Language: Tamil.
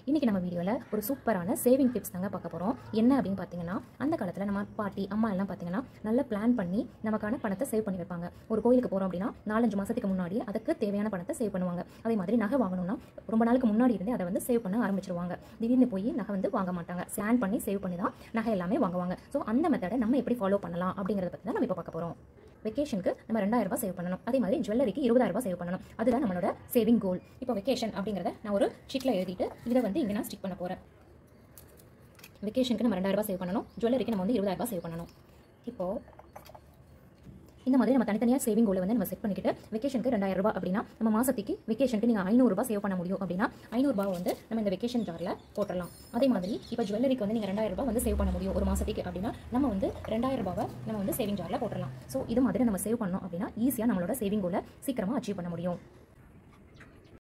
இன்றைக்கி நம்ம வீடியோவில் ஒரு சூப்பரான சேவிங் டிப்ஸ் தாங்க பார்க்க போகிறோம் என்ன அப்படின்னு பார்த்தீங்கன்னா அந்த காலத்தில் நம்ம பாட்டி அம்மா எல்லாம் பார்த்தீங்கன்னா நல்ல பிளான் பண்ணி நமக்கான பணத்தை சேவ் பண்ணி வைப்பாங்க ஒரு கோயிலுக்கு போகிறோம் அப்படின்னா நாலஞ்சு மாதத்துக்கு முன்னாடி அதுக்கு தேவையான பணத்தை சேவ் பண்ணுவாங்க அதே மாதிரி நகை வாங்கணும்னா ரொம்ப நாளுக்கு முன்னாடி இருந்தே அதை வந்து சேவ் பண்ண ஆரம்பிச்சிருவாங்க திடீர்னு போய் நகை வந்து வாங்க மாட்டாங்க ஸ்கேன் பண்ணி சேவ் பண்ணி தான் நகை எல்லாமே வாங்குவாங்க ஸோ அந்த மெத்தடை நம்ம எப்படி ஃபாலோ பண்ணலாம் அப்படிங்கிறத பற்றி தான் நம்ம இப்போ பார்க்க போகிறோம் வெக்கேஷனுக்கு நம்ம ரெண்டாயிரம் ரூபாய் சேவ் பண்ணணும் அதே மாதிரி ஜுவல்லரிக்கு இருபதாயிரம் ரூபாய் சேவ் பண்ணணும் அதுதான் நம்மளோட சேவிங் கோல் இப்போ வெக்கேஷன் அப்படிங்கிறத நான் ஒரு ஷீட்டில் எழுதிட்டு இதை வந்து இங்கே நான் ஸ்டிக் பண்ண போகிறேன் வெக்கேஷனுக்கு நம்ம ரெண்டாயிரம் ரூபாய் சேவ் பண்ணணும் ஜுவல்லரிக்கு நம்ம வந்து இருபதாயிரம் ரூபாய் சேவ் பண்ணணும் இப்போது இந்த மாதிரி நம்ம தனித்தனியாக சேவிங் கோலை வந்து நம்ம செட் பண்ணிக்கிட்டு வெக்கேஷனுக்கு ரெண்டாயிரம் ரூபாய் அப்படின்னா நம்ம மாசத்துக்கு வெக்கேஷனுக்கு நீங்கள் ஐநூறுரூபா சேவ் பண்ண முடியும் அப்படின்னா ஐநூறுரூபா வந்து நம்ம இந்த வெக்கேஷன் ஜாரில் போட்டுடலாம் அதே மாதிரி இப்போ ஜுவல்லரிக்கு வந்து நீங்கள் ரெண்டாயிரம் ரூபாய் வந்து சேவ் பண்ண முடியும் ஒரு மாசத்துக்கு அப்படின்னா நம்ம வந்து ரெண்டாயிரம் ரூபாவை நம்ம வந்து சேவிங் ஜாரில் போட்டுடலாம் ஸோ இது மாதிரி நம்ம சேவ் பண்ணோம் அப்படின்னா ஈஸியாக நம்மளோட சேவிங் கோலை சீக்கிரமாக அச்சீவ் பண்ண முடியும்